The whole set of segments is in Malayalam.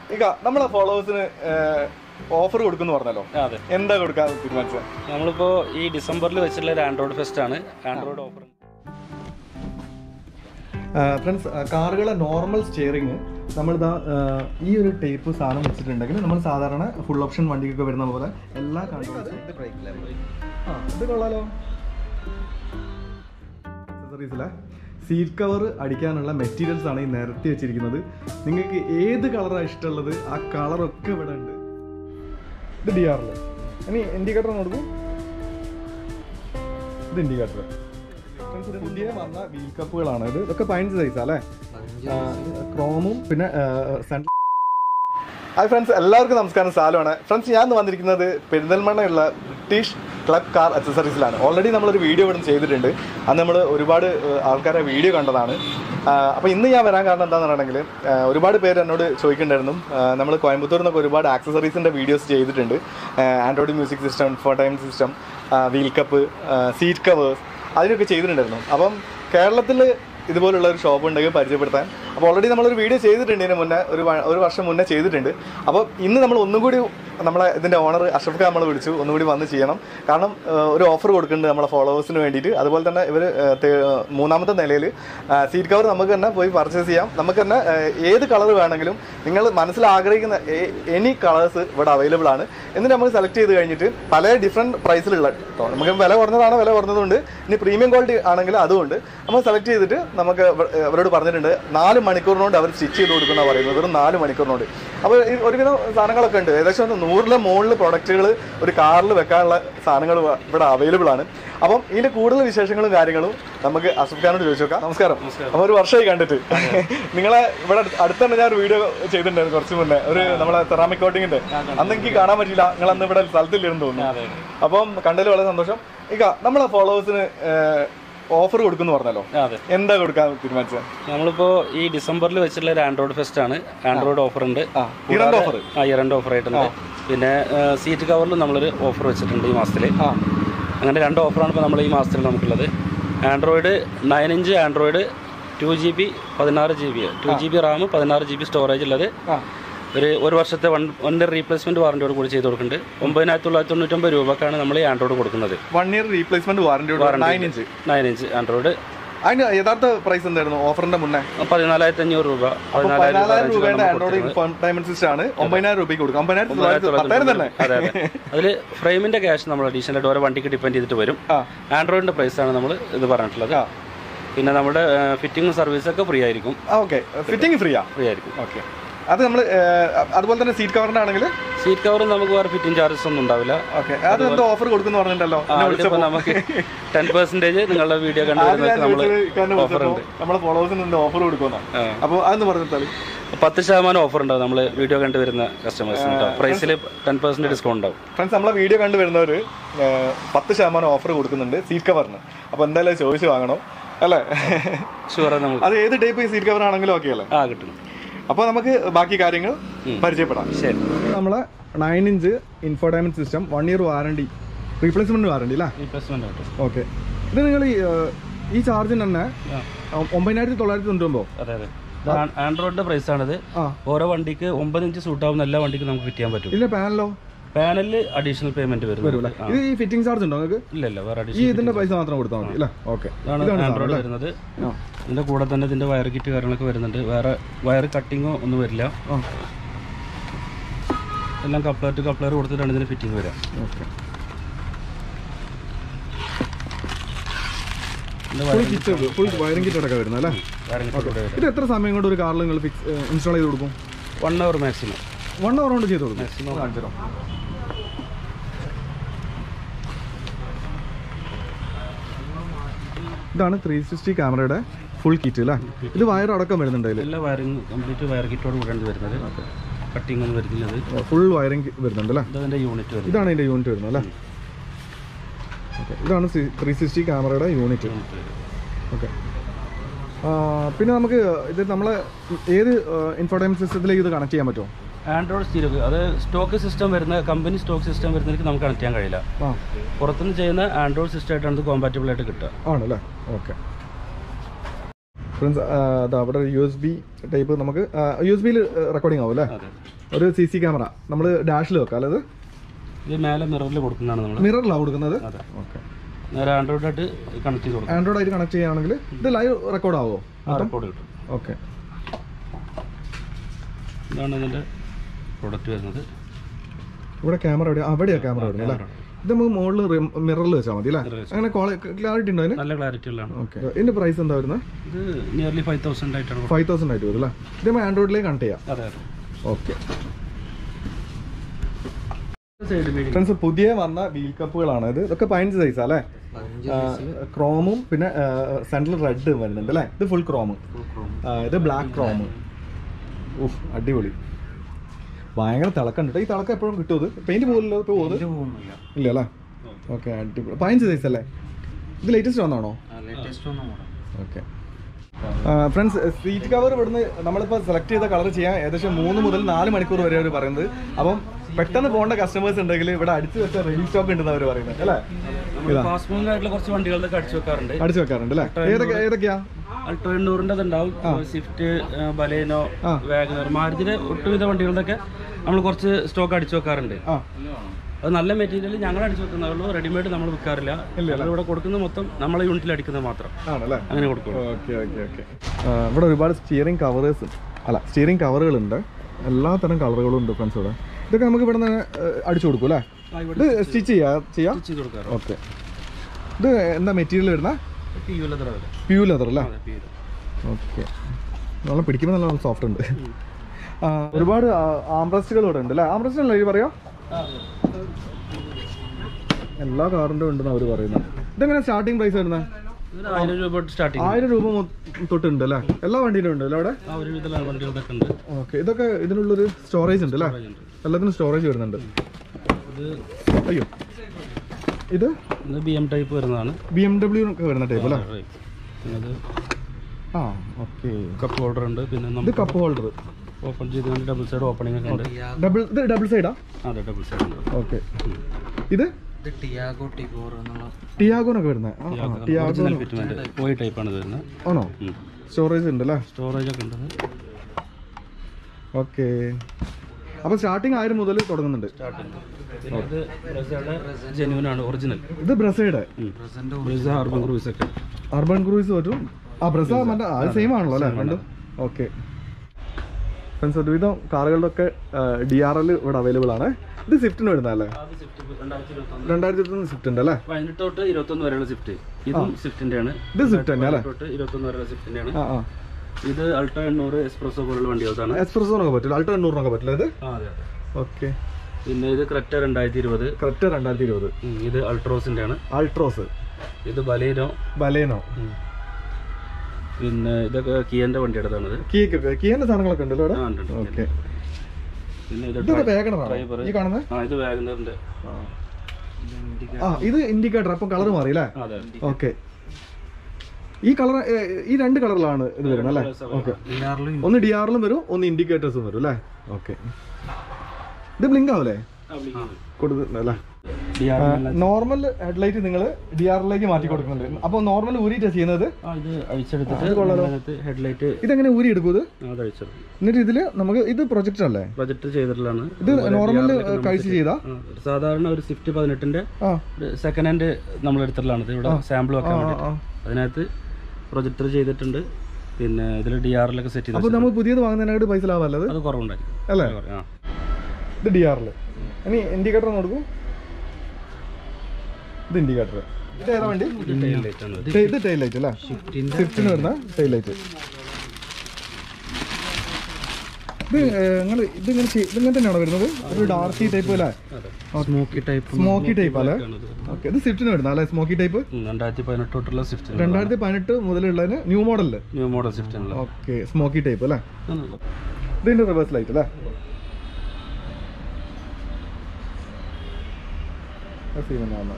ഇക നമ്മളെ ഫോളോവേഴ്സിന് ഓഫർ കൊടുക്കുന്നു പറഞ്ഞല്ലോ അതെ എന്താ കൊടുക്കാൻ തീരുമാനിച്ചത് നമ്മളിപ്പോ ഈ ഡിസംബറിൽ വെച്ചിട്ടുള്ള ഒരു ആൻഡ്രോയിഡ് ഫെസ്റ്റ് ആണ് ആൻഡ്രോയിഡ് ഓഫർ ഫ്രണ്ട്സ് കാറുകളെ നോർമൽ സ്റ്റിയറിങ് നമ്മളിതാ ആ, ഈ ഒരു ടേപ്പ് സാധനം വെച്ചിട്ടുണ്ടെങ്കിൽ നമ്മൾ സാധാരണ ഫുൾ ഓപ്ഷൻ വണ്ടിക്കൊക്കെ വരുന്ന പോലെ എല്ലാ കൺട്രോൾസും ആ ഇത് കൊള്ളാലോ അക്സസറീസിലെ സീറ്റ് കവർ അടിക്കാനുള്ള മെറ്റീരിയൽസ് ആണ് ഈ നിരത്തി വെച്ചിരിക്കുന്നത് നിങ്ങൾക്ക് ഏത് കളറാണ് ഇഷ്ടമുള്ളത് ആ കളറൊക്കെ ഇവിടെ ഉണ്ട് ഇത് ഡി ആറില് ഇനി ഇൻഡിക്കേറ്റർ കൊടുക്കും ഇത് ഇൻഡിക്കേറ്റർ പുതിയ വന്ന വീൽ കപ്പുകളാണ് ഇത് ഇതൊക്കെ പതിനഞ്ച് സൈസാ അല്ലേ ക്രോമും പിന്നെ സൺ ഹായ് ഫ്രണ്ട്സ് എല്ലാവർക്കും നമസ്കാരം സാലുമാണ് ഫ്രണ്ട്സ് ഞാൻ ഇന്ന് വന്നിരിക്കുന്നത് പെരിന്തൽമണ്ണയുള്ള ബ്രിട്ടീഷ് ക്ലബ് കാർ അക്സസറീസിലാണ് ഓൾറെഡി നമ്മളൊരു വീഡിയോ ഇവിടെ ചെയ്തിട്ടുണ്ട് അന്ന് നമ്മൾ ഒരുപാട് ഏഹ്, ആൾക്കാരെ വീഡിയോ കണ്ടതാണ് അപ്പോൾ ഇന്ന് ഞാൻ വരാൻ കാരണം എന്താണെന്ന് പറഞ്ഞിട്ടുണ്ടെങ്കിൽ ഏഹ്, ഒരുപാട് പേര് എന്നോട് ചോദിക്കുന്നുണ്ടായിരുന്നു നമ്മൾ കോയമ്പത്തൂർ നിന്നൊക്കെ ഒരുപാട് ആക്സസറീസിൻ്റെ വീഡിയോസ് ചെയ്തിട്ടുണ്ട് ആൻഡ്രോയിഡ് മ്യൂസിക് സിസ്റ്റം ഫോട്ടൈം system wheel cup seat covers അതിനൊക്കെ ചെയ്തിട്ടുണ്ടായിരുന്നു അപ്പം കേരളത്തിൽ ഇതുപോലുള്ള ഒരു ഷോപ്പ് ഉണ്ടെങ്കിൽ പരിചയപ്പെടുത്താൻ അപ്പോൾ ഓൾറെഡി നമ്മളൊരു വീഡിയോ ചെയ്തിട്ടുണ്ട് ഇതിന് മുന്നേ ഒരു വ- ഒരു വർഷം മുന്നേ ചെയ്തിട്ടുണ്ട് അപ്പോൾ ഇന്ന് നമ്മൾ ഒന്നും കൂടി നമ്മളെ ഇതിൻ്റെ ഓണർ അഷഫ് നമ്മൾ വിളിച്ചു ഒന്നും കൂടി വന്ന് ചെയ്യണം കാരണം ഏഹ്, ഒരു ഓഫർ കൊടുക്കുന്നുണ്ട് നമ്മളെ ഫോളോവേഴ്സിന് വേണ്ടിയിട്ട് അതുപോലെ തന്നെ ഇവർ മൂന്നാമത്തെ നിലയിൽ സീറ്റ് കവർ നമുക്ക് തന്നെ പോയി പർച്ചേസ് ചെയ്യാം നമുക്ക് തന്നെ ഏഹ്, ഏത് കളർ വേണമെങ്കിലും നിങ്ങൾ മനസ്സിൽ ആഗ്രഹിക്കുന്ന എനി കളേഴ്സ് ഇവിടെ അവൈലബിൾ ആണ് എന്നിട്ട് നമ്മൾ സെലക്ട് ചെയ്ത് കഴിഞ്ഞിട്ട് പല ഡിഫറെൻറ്റ് പ്രൈസിലുള്ള കേട്ടോ നമുക്ക് വില കുറഞ്ഞതാണ് വില കുറഞ്ഞതുകൊണ്ട് ഇനി പ്രീമിയം ക്വാളിറ്റി ആണെങ്കിൽ അതുകൊണ്ട് നമ്മൾ സെലക്ട് ചെയ്തിട്ട് നമുക്ക് ഇവ- അവരോട് പറഞ്ഞിട്ടുണ്ട് നാല് മണിക്കൂറിനോട് അവർ സ്റ്റിച്ച് ചെയ്ത് കൊടുക്കുന്ന പറയുന്നത് വെറും നാല് മണിക്കൂറിനോട് അപ്പോൾ ഈ ഒരുവിധം സാധനങ്ങളൊക്കെ ഉണ്ട് ഏകദേശം ഒരു നൂറിലെ മുകളിൽ പ്രൊഡക്റ്റുകൾ ഒരു കാറിൽ വെക്കാനുള്ള സാധനങ്ങൾ ഇവിടെ അവൈലബിൾ ആണ് അപ്പം ഇതിന്റെ കൂടുതൽ വിശേഷങ്ങളും കാര്യങ്ങളും നമുക്ക് അസുഫ് ഖാനോട് ചോദിച്ചു നോക്കാം നമസ്കാരം അപ്പോൾ ഒരു വർഷമായി കണ്ടിട്ട് നിങ്ങളെ ഇവിടെ അടുത്ത് അടുത്ത് തന്നെ ഞാൻ ഒരു വീഡിയോ ചെയ്തിട്ടുണ്ടായിരുന്നു കുറച്ച് മുന്നേ ഒരു നമ്മളെ തെറാമിക് കോട്ടിങ്ങിന്റെ അന്ന് എനിക്ക് കാണാൻ പറ്റില്ല നിങ്ങൾ അന്ന് ഇവിടെ സ്ഥലത്തില്ലെന്ന് തോന്നുന്നു അതെ അപ്പം കണ്ടതിൽ വളരെ സന്തോഷം ഇക്ക നമ്മളെ ഫോളോവേഴ്സിന് ഓഫർ കൊടുക്കുന്നു പറഞ്ഞല്ലോ അതെ എന്താ കൊടുക്കാൻ തീരുമാനിച്ചത് നമ്മളിപ്പോ ഈ ഡിസംബറിൽ വെച്ചിട്ടുള്ള ഒരു ആൻഡ്രോയിഡ് ഫെസ്റ്റ് ആണ് ആൻഡ്രോയിഡ് ഓഫർ ഉണ്ട് ആ ഇറണ്ട് ഓഫർ ആ ഇയർ ഓഫർ ആയിട്ടുണ്ട് പിന്നെ സീറ്റ് കവറിൽ നമ്മളൊരു ഓഫർ വെച്ചിട്ടുണ്ട് ഈ മാസത്തിൽ ആ അങ്ങനെ രണ്ട് ഓഫറാണ് ഇപ്പോൾ നമ്മൾ ഈ മാസത്തിൽ നമുക്കുള്ളത് android nine inch android two G B പതിനാറ് G B two G B RAM പതിനാറ് ജി ബി സ്റ്റോറേജ് ഉള്ളത് ആ ഒരു ഒരു വർഷത്തെ വൺ വൺ ഇയർ റീപ്ലേസ്മെന്റ് വാറന്റിയോട് കൂടി ചെയ്ത് കൊടുക്കുന്നുണ്ട് ഒമ്പതിനായിരത്തി തൊള്ളായിരത്തി തൊണ്ണൂറ്റൊമ്പത് രൂപക്കാണ് നമ്മൾ ഈ ആൻഡ്രോയിഡ് കൊടുക്കുന്നത് one year replacement warranty nine inch nine inch android അതിന് യഥാർത്ഥ പ്രൈസ് എന്തായിരുന്നു ഓഫറിന്റെ മുന്നേ പതിനാലായിരത്തി അഞ്ഞൂറ് രൂപ പതിനാലായിരം പതിനാലായിരം രൂപ രൂപയുടെ ആൻഡ്രോയിഡ് ഇൻഫോർട്ടൈൻമെന്റ് സിസ്റ്റം ആണ് ഒമ്പതിനായിരം രൂപയ്ക്ക് കൊടുക്കും ഒമ്പതിനായിരത്തി തൊള്ളായിരത്തി പത്തായിരം തന്നെ അതെ അതെ അതിൽ ഫ്രെയിമിന്റെ ക്യാഷ് നമ്മൾ അഡീഷണൽ ആയിട്ട് ഓരോ വണ്ടിക്ക് ഡിപ്പെൻഡ് ചെയ്തിട്ട് വരും ആ ആൻഡ്രോയിഡിന്റെ പ്രൈസ് ആണ് നമ്മൾ ഇത് പറഞ്ഞിട്ടുള്ളത് ആ പിന്നെ നമ്മുടെ ഫിറ്റിംഗ് സർവീസ് ഒക്കെ ഫ്രീ ആയിരിക്കും ഓക്കെ ഫിറ്റിംഗ് ഫ്രീയാ ഫ്രീ ആയിരിക്കും ഓക്കെ അത് നമ്മൾ അതുപോലെ തന്നെ സീറ്റ് കവറിന്റെ ആണെങ്കിൽ സീറ്റ് കവറും നമുക്ക് വേറെ ഫിറ്റിംഗ് ചാർജസ് ഒന്നും ഉണ്ടാവില്ല ഓക്കെ അത് എന്തോ ഓഫർ കൊടുക്കുന്നു പറഞ്ഞിട്ടുണ്ടല്ലോ ആ, അതിലിപ്പോ നമുക്ക് ടെൻ പെർസെന്റേജ് നിങ്ങളുടെ വീഡിയോ കണ്ടുവരുന്നവർക്ക് നമ്മൾ ഓഫർ ഉണ്ട് നമ്മളെ ഫോളോവേഴ്സിന് എന്തോ ഓഫർ കൊടുക്കുന്ന ആ. അപ്പോൾ അതെന്ന് പറഞ്ഞിട്ടാൽ പത്ത് ശതമാനം ഓഫർ ഉണ്ടാവും നമ്മൾ വീഡിയോ കണ്ടുവരുന്ന കസ്റ്റമേഴ്സിന് കേട്ടോ പ്രൈസിൽ ടെൻ പെർസെന്റ് ഡിസ്കൗണ്ട് ഉണ്ടാവും ഫ്രണ്ട്സ് നമ്മളെ വീഡിയോ കണ്ടുവരുന്നവർ പത്ത് ശതമാനം ഓഫർ കൊടുക്കുന്നുണ്ട് സീറ്റ് കവറിന് അപ്പോൾ എന്തായാലും അത് ചോദിച്ച് വാങ്ങണം അല്ലേ ഷുവർ നമ്മൾ അത് ഏത് ടൈപ്പ് സീറ്റ് കവർ ആണെങ്കിലും ഓക്കെ അല്ലേ ആ കിട്ടും അപ്പോൾ നമുക്ക് ബാക്കി കാര്യങ്ങൾ പരിചയപ്പെടാം ശരി നമ്മളെ nine inch infotainment system one year warranty replacement warranty അല്ലേ റീപ്ലേസ്മെന്റ് കിട്ടും ഓക്കെ ഇത് നിങ്ങൾ ഈ ഏഹ്, ഈ ചാർജിന് തന്നെ ആ, ഒ- ഒമ്പതിനായിരത്തി തൊള്ളായിരത്തി തൊണ്ണൂറ്റൊമ്പോ അതെ അതെ ഇത് ആൻ- ആൻഡ്രോയിഡിന്റെ പ്രൈസ് ആണിത് ആ ഓരോ വണ്ടിക്ക് ഒമ്പത് ഇഞ്ച് സൂട്ട് ആവുന്ന എല്ലാ വണ്ടിക്കും നമുക്ക് ഫിറ്റ് ചെയ്യാൻ പറ്റും ഇതിന്റെ പാനലോ പാനലിൽ അഡീഷണൽ പേയ്മെന്റ് വരും വരൂല ഇത് ഈ ഫിറ്റിംഗ് ചാർജ് ഉണ്ടോ നിങ്ങൾക്ക് ഇല്ല ഇല്ല വേറെ ഈ അഡീഷണൽ ഇതിന്റെ പൈസ മാത്രം കൊടുത്താൽ മതി അല്ലേ ഓക്കെ ഇതാണ് ആൻഡ്രോയിഡ് വരുന്നത് ആ ഇതിന്റെ കൂടെ തന്നെ ഇതിന്റെ വയർ കിറ്റ് കാര്യങ്ങളൊക്കെ വരുന്നുണ്ട് വേറെ വയർ കട്ടിങ്ങോ ഒന്നും വരില്ല ആ എല്ലാം കപ്ലർ ടു കപ്ലർ കൊടുത്തിട്ടാണ് ഇതിന് ഫിറ്റിംഗ് വരിക ഓക്കെ ഇതിന്റെ full kit full wiring kit അടക്കം വരുന്നത് അല്ലേ വയറിംഗ് കൂടെ വരും ഇത് എത്ര സമയം കൊണ്ട് ഒരു കാറിൽ നിങ്ങൾ ഫിക്സ് ഇൻസ്റ്റാൾ ചെയ്ത് കൊടുക്കും one hour maximum one hour കൊണ്ട് ചെയ്ത് കൊടുക്കും മാക്സിമം കാണിച്ചു തരാം ഇതാണ് ത്രീ സിക്സ്റ്റി ക്യാമറയുടെ ഫുൾ കിറ്റ് അല്ലേ ഇത് വയർ അടക്കം വരുന്നുണ്ട് അതിൽ എല്ലാ വയറിംഗ് കംപ്ലീറ്റ് വയർ കിറ്റോട് കൂടെയാണ് ഇത് വരുന്നത് കട്ടിംഗ് ഒന്നും വരുന്നില്ല ഫുൾ വയറിംഗ് വരുന്നുണ്ട് അല്ലേ ഇത് അതിന്റെ യൂണിറ്റ് വരുന്നത് ഇതാണ് ഇതിന്റെ യൂണിറ്റ് വരുന്നത് അല്ലേ ഓക്കെ ഇതാണ് ത്രീ സിക്സ്റ്റി ക്യാമറയുടെ യൂണിറ്റ് ഓക്കെ പിന്നെ നമുക്ക് ഇത് നമ്മളെ ഏത് ഇൻഫോർട്ടൈൻമെന്റ് സിസ്റ്റത്തിലേക്ക് ഇത് കണക്ട് ചെയ്യാൻ പറ്റുമോ ആൻഡ്രോയിഡ് സ്റ്റീരിയോ അത് സ്റ്റോക്ക് സിസ്റ്റം വരുന്ന കമ്പനി സ്റ്റോക്ക് സിസ്റ്റം വരുന്നതിലേക്ക് നമുക്ക് കണക്ട് ചെയ്യാൻ കഴിയില്ല ആ പുറത്തുനിന്ന് ചെയ്യുന്ന ആൻഡ്രോയിഡ് സിസ്റ്റം ആയിട്ടാണ് ഇത് കോമ്പാറ്റബിൾ ആയിട്ട് കിട്ടുക ആണല്ലേ ഓക്കെ ഫ്രണ്ട്സ് അവിടെ യു എസ് ബി ടൈപ്പ് നമുക്ക് യു എസ് ബിയിൽ റെക്കോർഡിംഗ് ആവും അല്ലേ അതെ ഒരു സി സി ക്യാമറ നമ്മൾ ഡാഷിൽ വെക്കാം അല്ലത് ഇത് മേലെ മിററിൽ കൊടുക്കുന്നതാണ് നമ്മൾ മിററിലാണ് കൊടുക്കുന്നത് അതെ ഓക്കെ നേരെ ആൻഡ്രോയിഡായിട്ട് കണക്ട് ചെയ്ത് കൊടുക്കാം ആൻഡ്രോയിഡ് ആയിട്ട് കണക്ട് ചെയ്യുകയാണെങ്കിൽ ഇത് ലൈവ് റെക്കോർഡ് ആവോ റെക്കോർഡ് കിട്ടും ഓക്കെ ഇതാണ് ഇതിൻ്റെ പ്രൊഡക്റ്റ് വരുന്നത് ഇവിടെ ക്യാമറ എവിടെ അവിടെയാ ക്യാമറ വരുന്നത് അല്ലേ ഇത് നമുക്ക് മുകളിൽ മിററിൽ വെച്ചാൽ മതി അല്ലേ Mirror വെച്ചാ അങ്ങനെ ക്ലാരിറ്റി ഉണ്ടോ അതിന് നല്ല ക്ലാരിറ്റി ഉള്ളതാണ് ഓക്കെ ഇതിന്റെ പ്രൈസ് എന്താ വരുന്നത് ഇത് നിയർലി ഫൈവ് തൗസൻഡ് ആയിട്ടാണ് കൊടുക്കുന്നത്. ഫൈവ് തൗസൻഡ് ആയിട്ട് വരും അല്ലേ ഇത് നമ്മൾ ആൻഡ്രോയിഡിലേക്ക് കണക്ട് ചെയ്യാം അതെ അതെ ഓക്കെ സൈഡ് മീഡിയം ഫ്രണ്ട്സ് പുതിയ വന്ന വീൽ കപ്പുകളാണ് ഇത് ഇതൊക്കെ പതിനഞ്ച് സൈസാ അല്ലേ ക്രോമും പിന്നെ സെൻട്രൽ റെഡ് വരുന്നുണ്ട് അല്ലേ ഇത് ഫുൾ ക്രോം ഇത് ബ്ലാക്ക് ക്രോം ഉഫ് അടിപൊളി ഭയങ്കര തിളക്കണ്ട് ട്ടോ. ഈ തിളക്കം എപ്പോഴും കിട്ടും ഇത് പെയിന്റ് പോലല്ലോ ഇപ്പോൾ പോകുന്നത് ഇല്ല അല്ലേ ഓക്കെ അടിപൊളി പതിനഞ്ച് സൈസ് അല്ലേ ഇത് ലേറ്റസ്റ്റ് വന്നാണോ ഓക്കെ ഫ്രണ്ട്സ് സീറ്റ് കവർ ഇവിടുന്ന് നമ്മളിപ്പോൾ സെലക്ട് ചെയ്ത കളർ ചെയ്യാൻ ഏകദേശം മൂന്ന് മുതൽ നാല് മണിക്കൂർ വരെ അവർ പറയുന്നത് അപ്പം പെട്ടെന്ന് പോകേണ്ട കസ്റ്റമേഴ്സ് ഉണ്ടെങ്കിൽ ഇവിടെ അടിച്ചു വെച്ച റെഡി സ്റ്റോക്ക് ഉണ്ടെന്ന് അവർ പറയുന്നത് അല്ലേ നമ്മൾ ഫാസ്റ്റ് മൂവിംഗ് ആയിട്ടുള്ള കുറച്ച് വണ്ടികളൊക്കെ അടിച്ചു വെക്കാറുണ്ട് അടിച്ചു വെക്കാറുണ്ട് അല്ലേ ഏതൊക്കെ ഏതൊക്കെയാ അൾട്ടോ എണ്ണൂറിൻ്റെ ഉണ്ടാവും സ്വിഫ്റ്റ് ബലേനോ ആ. വാഗനർ മാരുതിയുടെ ഒട്ടുവിധ വണ്ടികളുടെയൊക്കെ നമ്മൾ കുറച്ച് സ്റ്റോക്ക് അടിച്ചു വെക്കാറുണ്ട് ആ അത് നല്ല മെറ്റീരിയൽ ഞങ്ങൾ അടിച്ചു വെക്കുന്നുള്ളൂ റെഡിമെയ്ഡ് നമ്മൾ വിൽക്കാറില്ല ഇവിടെ കൊടുക്കുന്നത് മൊത്തം നമ്മളെ യൂണിറ്റിൽ അടിക്കുന്നത് മാത്രം ആണല്ലേ അങ്ങനെ കൊടുക്കുള്ളൂ ഓക്കെ ഓക്കെ ഓക്കെ ഇവിടെ ഒരുപാട് സ്റ്റിയറിംഗ് കവേഴ്സ് അല്ല സ്റ്റിയറിംഗ് കവറുകളുണ്ട് എല്ലാ തരം കളറുകളും ഉണ്ട് ഫ്രണ്ട്സ് ഇവിടെ ഇതൊക്കെ നമുക്ക് ഇവിടെ നിന്ന് അടിച്ചു കൊടുക്കും അല്ലേ ആ, ഇവിടെ ഇത് സ്റ്റിച്ച് ചെയ്യാ ചെയ്യാം ചെയ്ത് കൊടുക്കാറ് ഓക്കെ ഇത് എന്താ മെറ്റീരിയൽ വരുന്ന പി യു ലെതർ അതെ പ്യൂ ലെതർ അല്ലേ പി യു ഓക്കെ നല്ല പിടിക്കുമ്പോൾ നല്ല സോഫ്റ്റ് ഉണ്ട് ആ, ഒരുപാട് ആംബ്രസ്റ്റുകൾ ഇവിടെ ഉണ്ട് അല്ലേ ആംബ്രസ്റ്റ് അല്ലേ ഈ പറയാം എല്ലാ കാറിൻ്റെ ഉണ്ടെന്ന് അവർ പറയുന്നത് ഇതെങ്ങനെ സ്റ്റാർട്ടിംഗ് പ്രൈസ് വരുന്നത് ഇതിന് ആയിരം രൂപ തൊട്ട് സ്റ്റാർട്ടിങ് ആയിരം രൂപ മൊ- തൊട്ടുണ്ട് അല്ലേ എല്ലാ വണ്ടിയിലും ഉണ്ട് അല്ലേ അവിടെ ആ ഒരു വിധത്തിലുള്ള വണ്ടികളൊക്കെ ഉണ്ട് ഓക്കെ ഇതൊക്കെ ഇതിനുള്ളൊരു സ്റ്റോറേജ് ഉണ്ട് അല്ലേ ഉണ്ട്. എല്ലാത്തിനും സ്റ്റോറേജ് വരുന്നുണ്ട് ഇത് അയ്യോ ഇത് ഇത് ബി എം ടൈപ്പ് വരുന്നതാണ് ബി എം ഡബ്ല്യു ഒക്കെ വരുന്ന ടൈപ്പ് അല്ലേ പിന്നെ ഇത് ആ ഓക്കെ കപ്പ് ഹോൾഡർ ഉണ്ട് പിന്നെ ഇത് നമുക്ക് കപ്പ് ഹോൾഡർ ഓപ്പൺ ചെയ്ത് ഡബിൾ സൈഡ് ഓപ്പണിംഗ് ഒക്കെ ഉണ്ട് ഡബിൾ ഇത് ഡബിൾ സൈഡാ അതെ ഡബിൾ സൈഡ് ഉണ്ട് ഓക്കെ ഇത് ടിയാഗോ ടിഗോർ എന്നുള്ള ടിയാഗോനൊക്കെ വരുന്നത് ആ ആ ടിയാഗോ ഒറിജിനൽ ഫിറ്റ്മെന്റ് പോയി ടൈപ്പാണ് ഇത് വരുന്നത് ആണോ സ്റ്റോറേജ് ഉണ്ട് അല്ലേ സ്റ്റോറേജ് ഒക്കെ ഉണ്ട് ഓക്കെ അപ്പൊ സ്റ്റാർട്ടിങ് ആയിരം മുതൽ തുടങ്ങുന്നുണ്ട് പിന്നെ ഇത് ബ്രസയുടെ ജെന്യൂൻ ആണ് ഒറിജിനൽ ഇത് ബ്രസയുടെ ബ്രസ അർബൻ ക്രൂസ് ഒക്കെ അർബൻ ക്രൂയിസ് പറ്റും ആ ബ്രസ മറ്റേ അത് സെയിം ആണല്ലോ അല്ലേ രണ്ടും ഓക്കെ ഫ്രണ്ട്സ് ഒരുവിധം കാറുകളുടെ ഒക്കെ ഡി ആർ എൽ ഇവിടെ അവൈലബിൾ ആണ് ഇത് സ്വിഫ്റ്റിന് വരുന്നതല്ലേ രണ്ടായിരത്തി ഇരുപത്തൊന്ന് സ്വിഫ്റ്റ് ഉണ്ട് അല്ലേ പതിനെട്ട് തൊട്ട് ഇരുപത്തൊന്ന് വരെയുള്ള സ്വിഫ്റ്റ് ഇതും സ്വിഫ്റ്റിന്റെ ആണ് ഇത് സ്വിഫ്റ്റ് തന്നെ അല്ലേ തൊട്ട് ഇരുപത്തൊന്ന് വരെയുള്ള സ്വിഫ്റ്റിന്റെ ആണ് ആ ആ ഇത് അൾട്ടോ എണ്ണൂറ് എക്സ്പ്രസോ പോലുള്ള വണ്ടികളാണ് എക്സ്പ്രസോനൊക്കെ പറ്റില്ല അൾട്ടോ എണ്ണൂറിനൊക്കെ പറ്റില്ല ഇത് ആ അതെ അതെ ഓക്കെ പിന്നെ ഇത് ക്രെറ്റ രണ്ടായിരത്തി ഇരുപത് കറക്റ്റ് രണ്ടായിരത്തി ഇരുപത് ഇത് അൾട്രോസിന്റെ ആണ് അൾട്രോസ് ഇത് ബലേനോ ബലേനോ പിന്നെ ഇതൊക്കെ കിയന്റെ വണ്ടിയുടേതാണിത് കീക്കൊക്കെ കീന്റെ സാധനങ്ങളൊക്കെ ഉണ്ടല്ലോ ഇവിടെ ആ ഉണ്ട് ഉണ്ട്. ഓക്കെ പിന്നെ ഇത് ഇതൊക്കെ വേഗണറാണോ ഡ്രൈവർ ഈ കാണുന്നത് ആ ഇത് വാഗനറിന്റെ ആ ഇത് ഇൻഡിക്കേറ്റർ അപ്പം കളർ മാറി അല്ലേ അതെ ഓക്കെ ഈ കളർ ഈ രണ്ട് കളറിലാണ് ഇത് വരുന്നത് അല്ലേ ഓക്കെ ഒന്ന് ഡി ആറിലും വരും ഒന്ന് ഇൻഡിക്കേറ്റേഴ്സും വരും അല്ലേ ഓക്കെ ഇത് ബ്ലിങ്ക് ആവൂലേ കൊടുക്കുന്നുണ്ട് അല്ലേ നോർമൽ ഹെഡ്ലൈറ്റ് നിങ്ങൾ ഡി ആറിലേക്ക് മാറ്റി കൊടുക്കുന്നുണ്ട് അപ്പോൾ നോർമൽ ഊരിയിട്ടാണ് ചെയ്യുന്നത് ആ ഇത് അഴിച്ചെടുത്തിട്ട് ഹെഡ്ലൈറ്റ് ഇതെങ്ങനെ ഊരി എടുക്കും ഇത് അത് അഴിച്ചെടുക്കും എന്നിട്ട് ഇതില് നമുക്ക് ഇത് പ്രൊജക്ടർ അല്ലേ പ്രൊജക്ട് ചെയ്തിട്ടുള്ളതാണ് ഇത് നോർമൽ കഴിച്ച് ചെയ്താ ആ, സാധാരണ ഒരു സ്വിഫ്റ്റ് പതിനെട്ടിന്റെ ആ സെക്കൻഡ് ഹാൻഡ് നമ്മൾ എടുത്തിട്ടുള്ളതാണ് ഇത് ഇവിടെ സാമ്പിൾ വെക്കാൻ ആ, വേണ്ടി ആ. അതിനകത്ത് പ്രൊജക്ടർ ചെയ്തിട്ടുണ്ട് പിന്നെ ഇതിൽ ഡി ആറിലൊക്കെ സെറ്റ് ചെയ്ത് അപ്പോൾ നമുക്ക് പുതിയത് വാങ്ങുന്നതിനായിട്ട് പൈസ ലാഭമല്ലത് അത് കുറവുണ്ടായിരിക്കും അല്ലേ ആ ഇത് ഡി ആറിൽ ഇനി ഇൻഡിക്കേറ്റർ ഒന്ന് കൊടുക്കും ഇത് ഇൻഡിക്കേറ്റർ ഇത് ഏതാ വണ്ടി tail light ആണ് ഇത്. ടേ- ഇത് ടൈൽ ലൈറ്റ് അല്ലേ സ്വിഫ്റ്റിന് വരുന്ന ടൈൽ ലൈറ്റ് ഇത് നിങ്ങൾ ഇതിങ്ങനെ ചെയ്- ഇതിങ്ങനെ തന്നെയാണോ വരുന്നത് ഒരു ഡാർക്കി ടൈപ്പ് അല്ലേ സ്മോക്കി ടൈപ്പ് സ്മോക്കി ടൈപ്പ് അല്ലേ ആണത്. ഓക്കെ ഇത് സ്വിഫ്റ്റിന് വരുന്ന അല്ലേ സ്മോക്കി ടൈപ്പ് ഉം, രണ്ടായിരത്തി പതിനെട്ട് തൊട്ടുള്ള സ്വിഫ്റ്റ് രണ്ടായിരത്തി പതിനെട്ട് മുതലുള്ളതിന് ന്യൂ മോഡലില് ന്യൂ മോഡൽ സ്വിഫ്റ്റ് ആണല്ലോ ഓക്കെ സ്മോക്കി ടൈപ്പ് അല്ലേ ഇതിന്റെ റിവേഴ്സ് ലൈറ്റ് അല്ലേ ആ scene തന്നെയാണ്.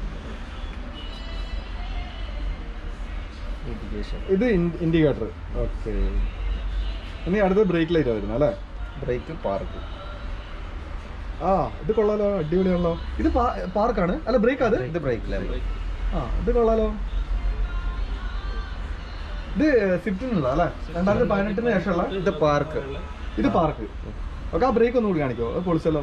ഇത് ഇൻഡിക്കേറ്റർ ഓക്കെ ഇനി അടുത്ത ബ്രേക്ക് ലൈറ്റാണ് വരുന്നത് അല്ലേ ബ്രേക്ക് പാർക്ക് ആ ഇത് കൊള്ളാലോ അടിപൊളിയാണല്ലോ ഇത് പാർക്കാണ് അല്ല ബ്രേക്ക് അത് ഇത് ബ്രേക്ക് ലാമ്പ് ആ ഇത് കൊള്ളാലോ ഇത് സ്വിഫ്റ്റിനുള്ള അല്ലേ രണ്ടായിരത്തി പതിനെട്ടിന് ശേഷമുള്ള ഇത് പാർക്ക് ഇത് പാർക്ക് ഓക്കെ ആ ബ്രേക്ക് ഒന്നുകൂടി കാണിക്കോ അത് പൊളിച്ചല്ലോ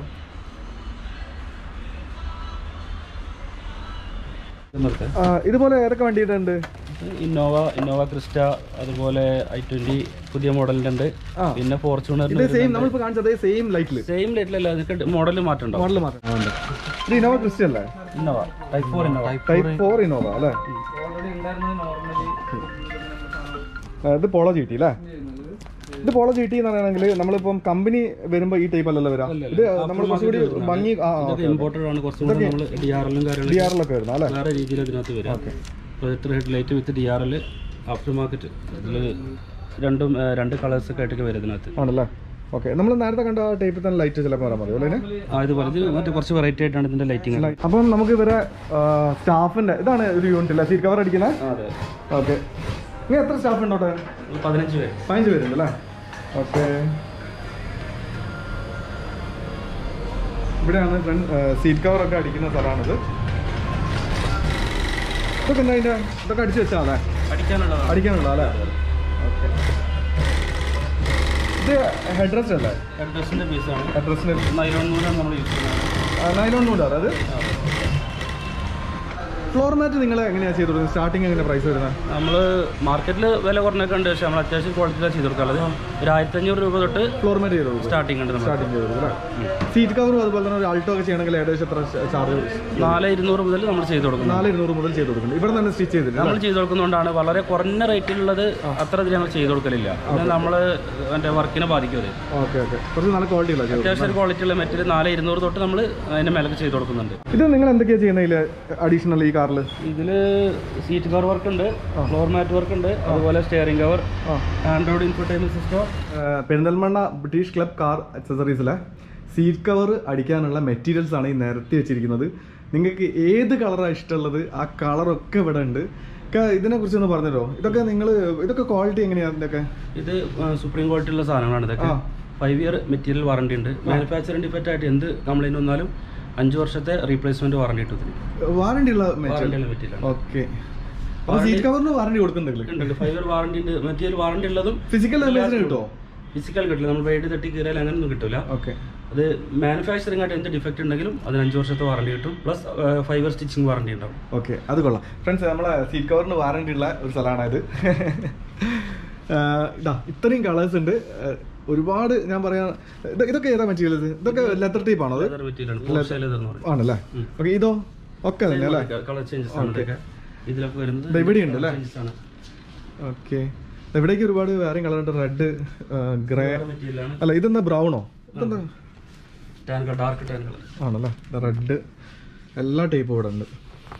നിർത്താം ആ, ഇതുപോലെ ഏതൊക്കെ വണ്ടിയുടെ ഉണ്ട് ഇന്നോവ ഇന്നോവ ക്രിസ്റ്റ അതുപോലെ ഐ ട്വന്റി പുതിയ മോഡലിന്റെ ഉണ്ട് ആ. പിന്നെ ഫോർച്യൂണർ ഇത് സെയിം നമ്മളിപ്പോ കാണിച്ചത് സെയിം ലൈറ്റില് സെയിം ലൈറ്റിലല്ല അതിനൊക്കെ മോഡൽ മാറ്റം ഉണ്ടാവും മോഡൽ മാത്രം ഇത് ഇന്നോവ ക്രിസ്റ്റ അല്ലേ Innova type four Innova type four Innova അല്ലേ ഓൾറെഡി ഉണ്ടായിരുന്നത് നോർമലി ആ, ഇത് പോളോ ജി ടി അല്ലേ ഇത് പോളോ ജി ടി എന്ന് പറയുകയാണെങ്കിൽ നമ്മളിപ്പം കമ്പനി വരുമ്പോ ഈ ടൈപ്പ് അല്ലല്ലോ വരാം ഇത് നമ്മൾ കുറച്ചുകൂടി ഭംഗി ഇതൊക്കെ ഇമ്പോർട്ടഡ് ആണ് കുറച്ചും കൂടെ നമ്മൾ ഡി ആർ എല്ലും ഡി കാര്യങ്ങളും ആർ എല്ലൊക്കെ വരുന്ന അല്ലേ വേറെ രീതിയിൽ ഇതിനകത്ത് വരാം projector headlight with D R L aftermarket ഇതിൽ രണ്ടും ആ, രണ്ട് കളേഴ്സ് ഒക്കെ ആയിട്ടൊക്കെ വരും ഇതിനകത്ത് ആണല്ലേ ഓക്കെ നമ്മൾ നേരത്തെ കണ്ട ആ ടൈപ്പിൽ തന്നെ ലൈറ്റ് ചിലപ്പോൾ വരാൻ മതിയോ അല്ലേ ആ ഇതുപോലെ ഇത് മറ്റേ കുറച്ച് വെറൈറ്റി ആയിട്ടാണ് ഇതിന്റെ ലൈറ്റിംഗ് അപ്പം നമുക്ക് ഇവരെ സ്റ്റാഫിന്റെ ഇതാണ് ഒരു യൂണിറ്റ് അല്ലേ സീറ്റ് കവർ അടിക്കുന്നത് അതെ ഓക്കെ നിങ്ങൾ എത്ര സ്റ്റാഫ് ഉണ്ടോട്ടെ ഒരു പതിനഞ്ച് പേര് പതിനഞ്ച് പേരുണ്ട് അല്ലേ ഓക്കെ ഇവിടെയാണ് ഫ്രണ്ട് സീറ്റ് കവർ ഒക്കെ അടിക്കുന്ന സ്ഥലമാണിത് ഇതൊക്കെ എന്താ അതിന്റെ ഇതൊക്കെ അടിച്ചു വെച്ചാ അല്ലേ പഠിക്കാനുള്ളതാണ് അടിക്കാനുള്ള അല്ലേ ഓക്കെ ഇത് ഹെഡ് റെസ്റ്റ് അല്ലേ ഡ്രസ്സിന്റെ പീസാണ് ഹെഡ് റെസ്റ്റിന് നൈലോൺ നൂലാണ് നമ്മൾ യൂസ് ചെയ്യുന്നത് നൈലോൺ നൂല് അത് ഫ്ലോർ മാറ്റ് നിങ്ങൾ എങ്ങനെയാണ് ചെയ്ത് കൊടുക്കുന്നത് സ്റ്റാർട്ടിങ് എങ്ങനെ പ്രൈസ് വരുന്നത് നമ്മൾ മാർക്കറ്റിൽ വില കുറഞ്ഞൊക്കെ ഉണ്ട് പക്ഷെ നമ്മൾ അത്യാവശ്യം ക്വാളിറ്റിയിലാണ് ചെയ്ത് കൊടുക്കാറുള്ളത് ഒരു ആയിരത്തി അഞ്ഞൂറ് രൂപ തൊട്ട് ഫ്ലോർ മാറ്റ് ചെയ്ത് കൊടുക്കും സ്റ്റാർട്ടിംഗ് ഉണ്ട് നമ്മൾ സ്റ്റാർട്ടിങ് ചെയ്ത് കൊടുക്കും അല്ലേ സീറ്റ് കവറും അതുപോലെ തന്നെ ഒരു ആൾട്ടോ ഒക്കെ ചെയ്യണമെങ്കിൽ ഏകദേശം എത്ര ചാർജ് നാല് ഇരുന്നൂറ് മുതൽ നമ്മൾ ചെയ്ത് കൊടുക്കുന്നത് നാല് ഇരുന്നൂറ് മുതൽ ചെയ്ത് കൊടുക്കുന്നുണ്ട് ഇവിടെ തന്നെ സ്റ്റിച്ച് ചെയ്തില്ല നമ്മൾ ചെയ്ത് കൊടുക്കുന്നതുകൊണ്ടാണ് വളരെ കുറഞ്ഞ റേറ്റിലുള്ളത് അത്ര ഇതിൽ നമ്മൾ ചെയ്ത് കൊടുക്കലില്ല പിന്നെ നമ്മൾ എൻ്റെ വർക്കിനെ ബാധിക്കും അത് ഓക്കെ ഓക്കെ കുറച്ച് നല്ല ക്വാളിറ്റി ഉള്ള ചെയ്ത് അത്യാവശ്യം ക്വാളിറ്റി ഉള്ള മെറ്റീരിയൽ നാല് ഇരുന്നൂറ് തൊട്ട് നമ്മൾ അതിൻ്റെ മേലൊക്കെ ചെയ്ത് കൊടുക്കുന്നുണ്ട് ഇത് നിങ്ങൾ എന്തൊക്കെയാണ് ചെയ്യുന്നതിൽ അഡീഷണൽ ഈ കാറിൽ ഇതിൽ സീറ്റ് കവർ വർക്ക് ഉണ്ട് ഫ്ലോർ മാറ്റ് വർക്ക് ഉണ്ട് അതുപോലെ സ്റ്റിയറിംഗ് കവർ ആ android infotainment system Perinthalmanna British club car അക്സസറീസിലെ സീറ്റ് കവർ അടിക്കാനുള്ള മെറ്റീരിയൽസ് ആണ് ഈ നിരത്തി വെച്ചിരിക്കുന്നത് നിങ്ങൾക്ക് ഏത് കളറാണ് ഇഷ്ടമുള്ളത് ആ കളറൊക്കെ ഇവിടെ ഉണ്ട് ക- ഇതിനെക്കുറിച്ച് ഒന്ന് പറഞ്ഞല്ലോ ഇതൊക്കെ നിങ്ങൾ ഇതൊക്കെ ക്വാളിറ്റി എങ്ങനെയാണ് ഇതിൻ്റെയൊക്കെ ഇത് സുപ്രീം ക്വാളിറ്റി ഉള്ള സാധനങ്ങളാണ് ഇതൊക്കെ ആ. ഫൈവ് ഇയർ മെറ്റീരിയൽ വാറണ്ടി ഉണ്ട് മാനുഫാക്ചറിംഗ് ഡിഫക്റ്റ് ആയിട്ട് എന്ത് കംപ്ലൈൻറ്റ് വന്നാലും അഞ്ച് വർഷത്തെ റീപ്ലേസ്മെന്റ് വാറണ്ടി കിട്ടും ഇതിന് വാറണ്ടി ഉള്ള വാറണ്ടി മെറ്റീരിയൽ ഉള്ള മെറ്റീരിയൽ ഓക്കെ അപ്പോൾ സീറ്റ് കവറിന് വാറണ്ടി കൊടുക്കുന്നുണ്ടെങ്കിൽ ഉണ്ട് ഫൈവ് ഇയർ വാറണ്ടി ഉണ്ട് മെറ്റീരിയൽ വാറണ്ടി ഉള്ളതും ഫിസിക്കൽ ഡാമേജിന് കിട്ടുമോ ഫിസിക്കൽ കിട്ടില്ല നമ്മൾ വെയിറ്റ് തട്ടി കയറിയാൽ അങ്ങനെയൊന്നും കിട്ടില്ല ഓക്കെ അത് മാനുഫാക്ചറിംഗ് ആയിട്ട് എന്ത് ഡിഫക്റ്റ് ഉണ്ടെങ്കിലും അതിന് അഞ്ച് വർഷത്തെ വാറണ്ടി കിട്ടും plus five year stitching warranty ഉണ്ടാവും ഓക്കെ അത് കൊള്ളാം ഫ്രണ്ട്സ് നമ്മളെ സീറ്റ് കവറിന് വാറണ്ടി ഉള്ള ഒരു സ്ഥലമാണ് ഇത് ഇതാ ഇത്രയും കളേഴ്സ് ഉണ്ട് ആഹ് ഒരുപാട് ഞാൻ പറയാ ഇത് ഇതൊക്കെ ഏതാ മെറ്റീരിയൽ ഇത് ഇതൊക്കെ ലെതർ ടൈപ്പ് ആണോ അത് ലെതർ മെറ്റീരിയൽ ആണ് പോർച്ച് ലെതർ എന്ന് പറയും ആണല്ലേ ഓക്കെ ഇതോ ഒക്കെ തന്നെ അല്ലേ കളർ ചേഞ്ചസ് ആണ് ഇതൊക്കെ ഇതിലൊക്കെ വരുന്നത് ദാ ഇവിടെയുണ്ട് അല്ലേ? changes ആണ് ഓക്കെ ഇവിടേക്ക് ഒരുപാട് വേറെയും കളർ ഉണ്ട് റെഡ് ഗ്രേ മെറ്റീരിയൽ ആണ് അല്ല ഇതെന്താ ബ്രൗണോ ഇതെന്താ tan colour dark tan colour ആണല്ലേ റെഡ് എല്ലാ ടൈപ്പും ഇവിടെ ഉണ്ട്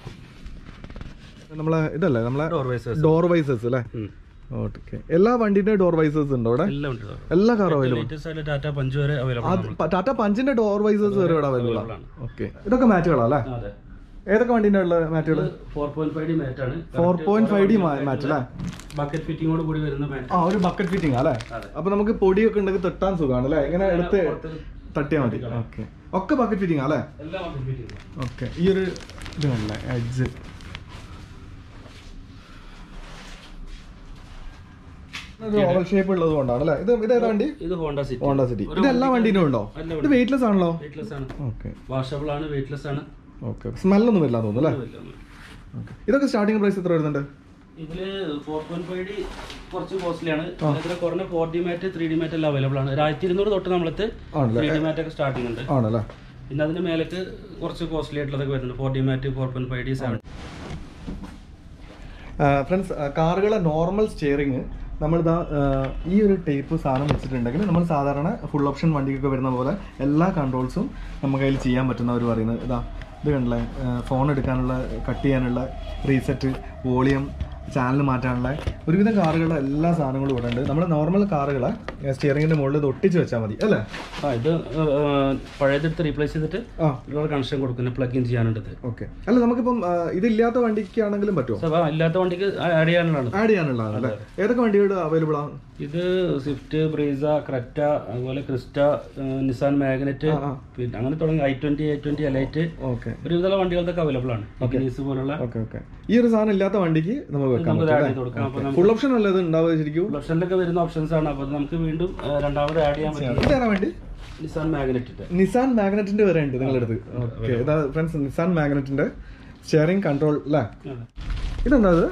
നമ്മളെ ഇതല്ലേ നമ്മളെ ഡോർ വൈസേഴ്സ് ഡോർ വൈസേഴ്സ് അല്ലേ ഓക്കെ എല്ലാ വണ്ടിന്റെ ഡോർ വൈസേഴ്സ് ഉണ്ടോ ഇവിടെ എല്ലാം ഉണ്ട് എല്ലാ കാറും അവൈലബിൾ ലേറ്റസ്റ്റ് ആയിട്ട് ടാറ്റ പഞ്ച് വരെ അവൈലബിൾ ആണ് ടാറ്റ പഞ്ചിന്റെ ഡോർ വൈസേഴ്സ് വരെ ഇവിടെ അവൈലബിൾ ആണ് ഓക്കെ ഇതൊക്കെ മാറ്റുകളാ അല്ലേ അതെ ഏതൊക്കെ വണ്ടിന്റെ ഉള്ള മാറ്റുകൾ four point five D mat ആണ് four point five D mat അല്ലേ ബക്കറ്റ് ഫിറ്റിങ്ങോട് കൂടി വരുന്ന മാറ്റ് ആ ഒരു ബക്കറ്റ് ഫിറ്റിംഗ് അല്ലേ അതെ. അപ്പൊ നമുക്ക് പൊടിയൊക്കെ ഉണ്ടെങ്കിൽ തട്ടാൻ സുഖമാണ് അല്ലേ ഇങ്ങനെ എടുത്ത് തട്ടിയാൽ മതി ഓക്കെ ഒക്കെ ബക്കറ്റ് ഫിറ്റിംഗ് അല്ലേ എല്ലാം ബക്കറ്റ് ഫിറ്റിംഗ് ഓക്കെ ഈ ഒരു ഇത് കണ്ടില്ലേ എഡ്ജ് ഓവൽ ഷേപ്പ് ഉള്ളത് കൊണ്ടാണ് അല്ലേ ഇത് ഇത് ഏതാ വണ്ടി ഇത് ഹോണ്ട സിറ്റി ഹോണ്ട സിറ്റി ഇത് എല്ലാ വണ്ടീനും ഉണ്ടോ എല്ലാം ഇത് വെയിറ്റ്ലെസ് ആണല്ലോ വെയിറ്റ്ലെസ് ആണ് ഓക്കെ വാഷബിൾ ആണ് വെയിറ്റ്ലെസ് ആണ് ഓക്കെ സ്മെല്ലൊന്നും വരില്ല തോന്നുന്നു അല്ലേ ഓക്കെ ഇതൊക്കെ സ്റ്റാർട്ടിംഗ് പ്രൈസ് എത്ര വരുന്നുണ്ട് ഇതില് ഫോർ പോയിന്റ് ഫൈവ് ഡി കുറച്ച് കോസ്റ്റ്ലി ആണ് ഇതിൽ കുറഞ്ഞ four D mat three D mat എല്ലാം അവൈലബിൾ ആണ് ഒരു ആയിരത്തി ഇരുന്നൂറ് തൊട്ട് നമ്മളത്ത് ആണല്ലേ ത്രീ ഡി മാറ്റ് ഒക്കെ സ്റ്റാർട്ടിംഗ് ഉണ്ട് ആണല്ലേ പിന്നെ അതിന് മേലേക്ക് കുറച്ച് കോസ്റ്റ്ലി ആയിട്ടുള്ളതൊക്കെ വരുന്നുണ്ട് four D mat four point five D seven friends കാറുകളെ നോർമൽ സ്റ്റിയറിങ് നമ്മളിതാ ആ, ഈ ഒരു ടൈപ്പ് സാധനം വെച്ചിട്ടുണ്ടെങ്കിൽ നമ്മൾ സാധാരണ ഫുൾ ഓപ്ഷൻ വണ്ടിക്കൊക്കെ വരുന്ന പോലെ എല്ലാ കൺട്രോൾസും നമുക്ക് അതിൽ ചെയ്യാൻ പറ്റുന്നവർ പറയുന്നത് ഇതാ ഇത് കണ്ടില്ലേ ഫോൺ എടുക്കാനുള്ള കട്ട് ചെയ്യാനുള്ള റീസെറ്റ് വോളിയം ചാനൽ മാറ്റാനുള്ള ഒരുവിധം കാറുകളുടെ എല്ലാ സാധനങ്ങളും ഇവിടെ ഉണ്ട് നമ്മൾ നോർമൽ കാറുകളെ സ്റ്റിയറിങ്ങിന്റെ മുകളിൽ ഇത് ഒട്ടിച്ച് വെച്ചാൽ മതി അല്ലേ ആ ഇത് പഴയതെടുത്ത് റീപ്ലേസ് ചെയ്തിട്ട് ആ ഇതിലൂടെ കണക്ഷൻ കൊടുക്കുന്ന പ്ലഗ് ഇൻ ചെയ്യാനുണ്ട് ഇത്. ഓക്കെ അല്ല നമുക്കിപ്പം ആ, ഇതില്ലാത്ത വണ്ടിക്കാണെങ്കിലും പറ്റുമോ സോ, അപ്പൊ ഇല്ലാത്ത വണ്ടിക്ക് ആഡ് ചെയ്യാനുള്ളതാണ് ആഡ് ചെയ്യാനുള്ളതാണ് അല്ലേ ഏതൊക്കെ വണ്ടികൾ അവൈലബിൾ ആണ് ഇത് സ്വിഫ്റ്റ് ബ്രീസ ക്രെറ്റ അതുപോലെ ക്രിസ്റ്റ നിസാൻ മാഗ്നറ്റ് ആ, ആ. പിന്നെ അങ്ങനെ തുടങ്ങി i twenty i twenty Elite okay ഒരുവിധമുള്ള വണ്ടികൾക്കൊക്കെ അവൈലബിൾ ആണ് ഇഗ്നീസ് പോലുള്ള ഓക്കെ ഓക്കെ ഈ ഒരു സാധനം ഇല്ലാത്ത വണ്ടിക്ക് നമുക്ക് വെക്കാൻ നമുക്ക് പറ്റും ആഡ് ചെയ്ത് കൊടുക്കാം അപ്പൊ ഫുൾ ഓപ്ഷൻ അല്ലേ ഇത് ഉണ്ടാവുക ശരിക്കും ഓപ്ഷനിലൊക്കെ വരുന്ന ഓപ്ഷൻസ് ആണ് അപ്പൊ നമുക്ക് വീണ്ടും ആ, രണ്ടാമത് ആഡ് ചെയ്യാൻ പറ്റും ഇതേതാ വേണ്ടി നിസാൻ മാഗ്നറ്റിന്റെ നിസാൻ മാഗ്നറ്റിന്റെ വരെ ഉണ്ട് നിങ്ങളുടെ അടുത്ത് ഓക്കെ ഇതാ ഫ്രണ്ട്സ് നിസാൻ മാഗ്നറ്റിന്റെ സ്റ്റിയറിംഗ് കൺട്രോൾ അല്ലേ ഇതെന്താ ഇത്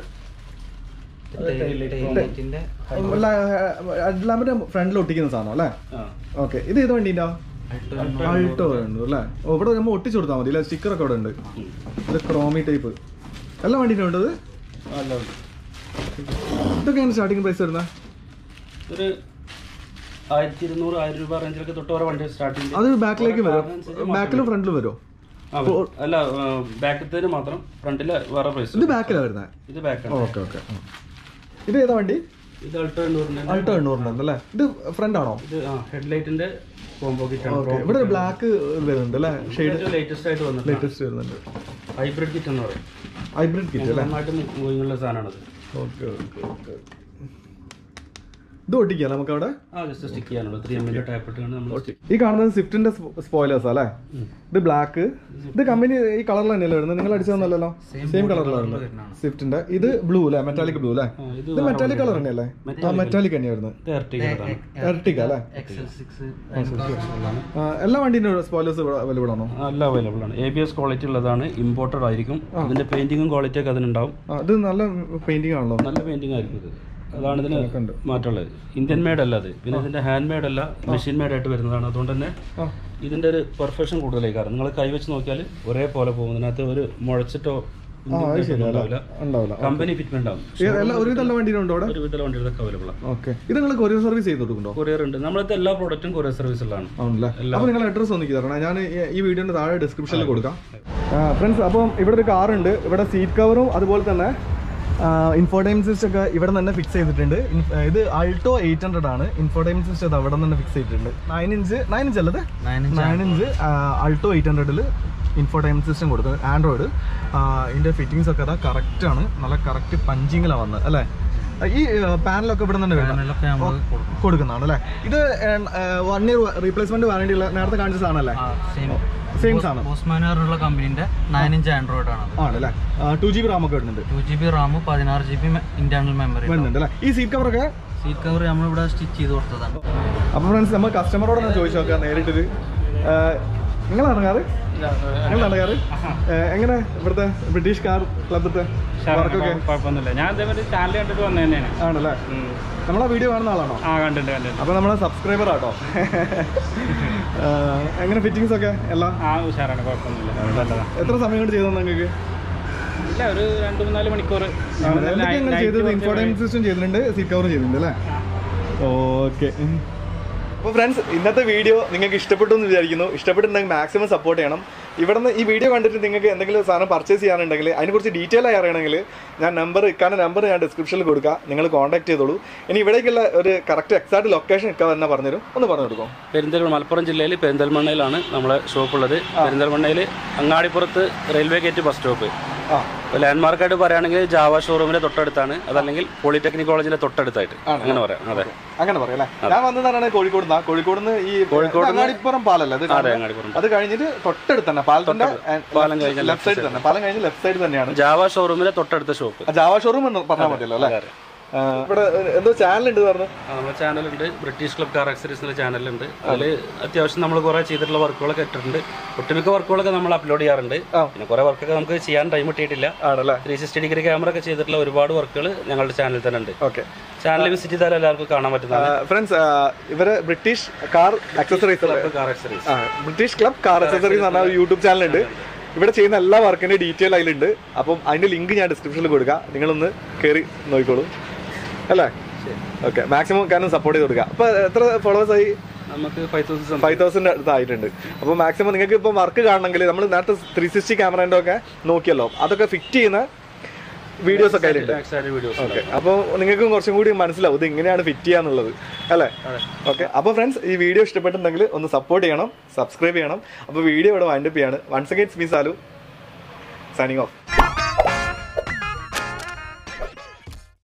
ടൈലറ്റിന്റെ ലാമ്പിന്റെ ഫ്രണ്ടിൽ ഒട്ടിക്കുന്ന സാധനം അല്ലേ ആ ഓക്കെ ഇത് ഏത് വണ്ടീൻ്റെ ആൾട്ടോ ഉണ്ട് അല്ലേ ഓ ഇവിടെ നമ്മൾ ഒട്ടിച്ചു കൊടുത്താൽ മതി അല്ലേ സ്റ്റിക്കർ ഒക്കെ ഇവിടെ ഉണ്ട് ഇത് ക്രോമി ടൈപ്പ് എല്ലാ വണ്ടീൻ്റെ ഉണ്ട് ഇത് അല്ല ഇതൊക്കെയാണ് സ്റ്റാർട്ടിംഗ് പ്രൈസ് വരുന്നത് ഒരു ആയിരത്തി ഇരുന്നൂറ് ആയിരം രൂപ റേഞ്ചിലൊക്കെ തൊട്ട് ഓരോ വണ്ടി സ്റ്റാർട്ടിങ് അത് ബാക്കിലേക്ക് വരും ബാക്കിലും ഫ്രണ്ടിലും വരുമോ അല്ല ബാക്കത്തേന് മാത്രം ഫ്രണ്ടില് വേറെ പ്രൈസ് ഇത് ബാക്കിലാണ് വരുന്നത് ഇത് ബാക്കാണ് ഓക്കെ ഓക്കെ ഇത് ഏതാ വണ്ടി ഇത് അൾട്ടോ എണ്ണൂറിന്റെ ആൾട്ടോ എണ്ണൂറിൻ്റെ അല്ലേ ഇത് ഫ്രണ്ട് ആണോ ഇത് ആ ഹെഡ്ലൈറ്റിന്റെ കോംബോ കിറ്റ് ആണ് ഓക്കെ ഇവിടെ ബ്ലാക്ക് വരുന്നുണ്ട് അല്ലേ ഷെയ്ഡ് ലേറ്റസ്റ്റ് ആയിട്ട് വന്നിട്ട് ലേറ്റസ്റ്റ് വരുന്നുണ്ട് ഹൈബ്രിഡ് കിറ്റ് എന്ന് പറയും ഹൈബ്രിഡ് കിറ്റ് അല്ലേ നന്നായിട്ട് മൂവിങ്ങുള്ള സാധനമാണത് ഓക്കെ ഓക്കെ ഓക്കെ ഇത് ഒട്ടിക്കാം നമുക്ക് അവിടെ ആ ജസ്റ്റ് സ്റ്റിക്ക് ചെയ്യാനുള്ളൂ ത്രീ എമ്മിന്റെ ടൈപ്പ് ഇട്ടാണ് നമ്മൾ ഈ കാണുന്നത് സ്വിഫ്റ്റിന്റെ സ്പോയിലേഴ്സ് അല്ലേ ഇത് ബ്ലാക്ക് ഇത് കമ്പനി ഈ കളറിൽ തന്നെയല്ലേ വരുന്നത് നിങ്ങൾ അടിച്ചതൊന്നല്ലോ സെയിം കളറിലാണ് വരുന്നത് സ്വിഫ്റ്റിന്റെ ഇത് ബ്ലൂ അല്ലേ മെറ്റാലിക് ബ്ലൂ അല്ലേ ഇത് ഇത് മെറ്റാലിക് കളർ തന്നെയല്ലേ ആ മെറ്റാലിക് തന്നെയാണ് വരുന്നത് ഇത് എർട്ടിഗയാണ് എർട്ടിക അല്ലേ എക്സൽ സിക്സ് ആ, എല്ലാ വണ്ടീൻ്റെ സ്പോയിലേഴ്സ് അവൈലബിൾ ആണോ എല്ലാം അവൈലബിൾ ആണ് എ ബി എസ് ക്വാളിറ്റി ഉള്ളതാണ് ഇമ്പോർട്ടഡ് ആയിരിക്കും ഇതിന്റെ പെയിന്റിങ്ങും ക്വാളിറ്റി ഒക്കെ അതിനുണ്ടാവും ആ ഇത് നല്ല പെയിന്റിംഗ് ആണല്ലോ നല്ല പെയിന്റിംഗ് ആയിരിക്കും ഇത് അതാണ് ഇതിന് ഉണ്ട്. മാറ്റമുള്ളത് ഇന്ത്യൻ മെയ്ഡ് അല്ല അത് പിന്നെ ഇതിന്റെ ഹാൻഡ് മെയ്ഡ് അല്ല മെഷീൻ മെയ്ഡ് ആയിട്ട് വരുന്നതാണ് അതുകൊണ്ട് തന്നെ ആ ഇതിന്റെ ഒരു പെർഫെക്ഷൻ കൂടുതലായി കാരണം നിങ്ങൾ കൈവച്ച് നോക്കിയാൽ ഒരേ പോലെ പോകും ഇതിനകത്ത് ഒരു മുഴച്ചിട്ടോ ആ അത് ശരി ഉണ്ടാവില്ല ഉണ്ടാവില്ല കമ്പനി ഫിറ്റ്മെന്റ് ആവും ഈ എല്ലാ ഒരുവിധ എല്ലാ വണ്ടിയിലും ഉണ്ടോ അവിടെ ഒരു വിധ വണ്ടികളൊക്കെ അവൈലബിൾ ആണ് ഓക്കെ ഇത് നിങ്ങൾ കൊറിയർ സർവീസ് ചെയ്ത് കൊടുക്കുന്നുണ്ടോ കൊറിയർ ഉണ്ട് നമ്മളത്തെ എല്ലാ പ്രോഡക്റ്റും കൊറിയർ സർവീസിലാണ് ആണല്ലേ അപ്പോൾ നിങ്ങൾ അഡ്രസ്സ് ഒന്ന് തരണം ഞാൻ ഈ- ഈ വീഡിയോന്റെ താഴെ ഡിസ്ക്രിപ്ഷനിൽ കൊടുക്കാം ഫ്രണ്ട്സ് അപ്പം ഇവിടെ ഒരു കാർ ഉണ്ട് ഇവിടെ സീറ്റ് കവറും അതുപോലെ തന്നെ ഇൻഫോടൈം സിസ്റ്റം ഒക്കെ ഇവിടെ തന്നെ ഫിക്സ് ചെയ്തിട്ടുണ്ട് ഇൻ- ആ, ഇത് ആൾട്ടോ എയ്റ്റ് ഹൺഡ്രഡ് ആണ് ഇൻഫോടൈം സിസ്റ്റം അത് അവിടെ തന്നെ ഫിക്സ് ചെയ്തിട്ടുണ്ട് നയൻ ഇഞ്ച് നയൻ ഇഞ്ച് അല്ലത് നയൻ ഇഞ്ച് ആൾട്ടോ എയ്റ്റ് ഹൺഡ്രഡിൽ ഇൻഫോടൈം സിസ്റ്റം കൊടുക്കുന്നത് ആൻഡ്രോയിഡ് ഇതിന്റെ ഫിറ്റിംഗ്സ് ഒക്കെ അതാ കറക്റ്റ് ആണ് നല്ല കറക്റ്റ് പഞ്ചിങ്ങിലാണ് വന്നത് അല്ലേ ഈ പാനലൊക്കെ ഇവിടെ തന്നെ വരുന്നത് പാനലൊക്കെ നമ്മൾ കൊടുക്കും കൊടുക്കുന്നതാണ് അല്ലേ ഇത് വൺ ഇയർ റീപ്ലേസ്മെന്റ് വാറണ്ടി ഉള്ള നേരത്തെ കാണിച്ച സാധനമല്ലേ സെയിം സെയിം സാധനം ബോസ്മാൻ പറഞ്ഞുള്ള കമ്പനിന്റെ നയൻ ഇഞ്ച് ആൻഡ്രോയിഡ് ആണ് ആണല്ലേ ടു ജി ബി റാം ഒക്കെ വരുന്നുണ്ട് ടു ജി ബി റാം പതിനാറ് ജി ബി ഇന്റേണൽ മെമ്മറി വരുന്നുണ്ട് അല്ലേ ഈ സീറ്റ് കവറൊക്കെ സീറ്റ് കവർ നമ്മളിവിടെ സ്റ്റിച്ച് ചെയ്ത് കൊടുത്തതാണ് അപ്പോൾ ഫ്രണ്ട്സ് നമ്മൾ കസ്റ്റമറോട് തന്നെ ചോദിച്ചു നോക്കാം നേരിട്ടത് നിങ്ങൾ ഇറങ്ങാറ് നിങ്ങൾ ഇറങ്ങാറ് എങ്ങനെ ഇവിടുത്തെ ബ്രിട്ടീഷ് കാർ ക്ലബത്തെ വർക്കൊക്കെ കുഴപ്പമൊന്നുമില്ല ഞാൻ അതേപോലെ ചാനൽ കണ്ടിട്ട് വന്നത് തന്നെയാണ് ആണല്ലേ നമ്മളെ വീഡിയോ കാണുന്ന ആളാണോ ആ കണ്ടിട്ട് കണ്ടിട്ട് അപ്പോൾ നമ്മളെ സബ്സ്ക്രൈബർ ആട്ടോ എങ്ങനെ ഫിറ്റിങ്സ് ഒക്കെ എല്ലാം ആ ഉഷാറാണ് കുഴപ്പമൊന്നുമില്ല എത്ര സമയം കൊണ്ട് ചെയ്തു നിങ്ങൾക്ക് ഇല്ല ഒരു രണ്ട് മൂന്നാല് മണിക്കൂർ എന്തൊക്കെ നിങ്ങൾ ചെയ്തത് ഇൻഫോർട്ടൈൻമെന്റ് സിസ്റ്റം ചെയ്തിട്ടുണ്ട് സീറ്റ് കവറും ചെയ്തിട്ടുണ്ട് അല്ലേ ഓക്കെ അപ്പോൾ ഫ്രണ്ട്സ് ഇന്നത്തെ വീഡിയോ നിങ്ങൾക്ക് ഇഷ്ടപ്പെട്ടു എന്ന് വിചാരിക്കുന്നു ഇഷ്ടപ്പെട്ടിട്ടുണ്ടെങ്കിൽ മാക്സിമം സപ്പോർട്ട് ചെയ്യണം ഇവിടെ നിന്ന് ഈ വീഡിയോ കണ്ടിട്ട് നിങ്ങൾക്ക് എന്തെങ്കിലും സാധനം പർച്ചേസ് ചെയ്യാനുണ്ടെങ്കിൽ അതിനെക്കുറിച്ച് ഡീറ്റെയിൽ ആയി അറിയണമെങ്കിൽ ഞാൻ നമ്പർ ഇക്കാൻ്റെ നമ്പർ ഞാൻ ഡിസ്ക്രിപ്ഷനിൽ കൊടുക്കാം നിങ്ങൾ കോൺടാക്ട് ചെയ്തോളൂ ഇനി ഇവിടേക്കുള്ള ഒരു കറക്റ്റ് എക്സാക്ട് ലൊക്കേഷൻ ഇക്ക തന്നെ പറഞ്ഞുതരും ഒന്ന് പറഞ്ഞു കൊടുക്കും പെരിന്തൽമണ്ണ മലപ്പുറം ജില്ലയിൽ പെരിന്തൽമണ്ണയിലാണ് നമ്മളെ ഷോപ്പ് ഉള്ളത് പെരിന്തൽമണ്ണയിൽ അങ്ങാടിപ്പുറത്ത് റെയിൽവേ ഗേറ്റ് ബസ് സ്റ്റോപ്പ് ആ ഇപ്പോൾ ലാൻഡ്മാർക്കായിട്ട് പറയുകയാണെങ്കിൽ ജാവ ഷോറൂമിന്റെ തൊട്ടടുത്താണ് അതല്ലെങ്കിൽ പോളിടെക്നിക് കോളേജിന്റെ തൊട്ടടുത്തായിട്ട് അങ്ങനെ പറയാം അതെ അങ്ങനെ പറയാം അല്ലേ ഞാൻ വന്നതാണ് കോഴിക്കോട് നിന്ന് കോഴിക്കോട് നിന്ന് ഈ അങ്ങാടിപ്പുറം പാലല്ലേ അത് അതെ അങ്ങാടിപ്പുറം അത് കഴിഞ്ഞിട്ട് തൊട്ടടുത്ത് തന്നെ പാലത്തിന്റെ പാലം കഴിഞ്ഞ ലെഫ്റ്റ് സൈഡ് തന്നെ പാലം കഴിഞ്ഞ് ലെഫ്റ്റ് സൈഡ് തന്നെയാണ് ജാവ ഷോറൂമിന്റെ തൊട്ടടുത്ത ഷോപ്പ് ആ ജാവ ഷോറൂം എന്ന് പറഞ്ഞാൽ മതിയല്ലോ അല്ലേ ആ, ഇവിടെ എന്തോ ചാനൽ ഉണ്ട് പറഞ്ഞു നമ്മുടെ ചാനലുണ്ട് ബ്രിട്ടീഷ് ക്ലബ് കാർ ആക്സറീസ് എന്ന ചാനലുണ്ട് അതിൽ അത്യാവശ്യം നമ്മൾ കുറെ ചെയ്തിട്ടുള്ള വർക്കുകളൊക്കെ ഇട്ടിട്ടുണ്ട് ഒട്ടുമിക്ക വർക്കുകളൊക്കെ നമ്മൾ അപ്ലോഡ് ചെയ്യാറുണ്ട് പിന്നെ കുറെ വർക്കൊക്കെ നമുക്ക് ചെയ്യാൻ ടൈം കിട്ടിയിട്ടില്ല ആണല്ലേ ത്രീ സിക്സ്റ്റി ഡിഗ്രി ക്യാമറ ഒക്കെ ചെയ്തിട്ടുള്ള ഒരുപാട് വർക്കുകൾ ഞങ്ങളുടെ ചാനലിൽ തന്നെ ഉണ്ട് ഓക്കെ ചാനൽ വിസിറ്റ് ചെയ്താൽ എല്ലാവർക്കും കാണാൻ പറ്റുന്നതാണ് ഫ്രണ്ട്സ് ഇവര് British car accessories car accessories British club car accessories എന്ന് പറഞ്ഞ യൂട്യൂബ് ചാനലുണ്ട് ഇവിടെ ചെയ്യുന്ന എല്ലാ വർക്കിന്റെ ഡീറ്റെയിൽ അതിലുണ്ട് അപ്പം അതിന്റെ ലിങ്ക് ഞാൻ ഡിസ്ക്രിപ്ഷനിൽ കൊടുക്കാം നിങ്ങളൊന്ന് കയറി നോക്കിക്കോളൂ അല്ലേ ഓക്കെ മാക്സിമം കാരണം സപ്പോർട്ട് ചെയ്ത് കൊടുക്കുക അപ്പൊ എത്ര ഫോളോവേഴ്സ് ആയി നമുക്ക് ഫൈവ് തൗസൻഡ് ഫൈവ് തൗസൻഡ് അടുത്തായിട്ടുണ്ട് അപ്പോൾ മാക്സിമം നിങ്ങൾക്ക് ഇപ്പോൾ വർക്ക് കാണണമെങ്കിൽ നമ്മൾ നേരത്തെ ത്രീ സിക്സ്റ്റി ക്യാമറേൻ്റെ ഒക്കെ നോക്കിയല്ലോ അതൊക്കെ ഫിറ്റ് ചെയ്യുന്ന വീഡിയോസ് ഒക്കെ അതിലുണ്ട് വീഡിയോസ് ഓക്കെ അപ്പോൾ നിങ്ങൾക്കും കുറച്ചും കൂടി മനസ്സിലാവും ഇത് ഇങ്ങനെയാണ് ഫിറ്റ് ചെയ്യാന്നുള്ളത് അല്ലേ ഓക്കെ അപ്പോൾ ഫ്രണ്ട്സ് ഈ വീഡിയോ ഇഷ്ടപ്പെട്ടിട്ടുണ്ടെങ്കിൽ ഒന്ന് സപ്പോർട്ട് ചെയ്യണം സബ്സ്ക്രൈബ് ചെയ്യണം അപ്പോൾ വീഡിയോ ഇവിടെ വൈൻഡപ്പ് ചെയ്യാണ് once again me Salu signing of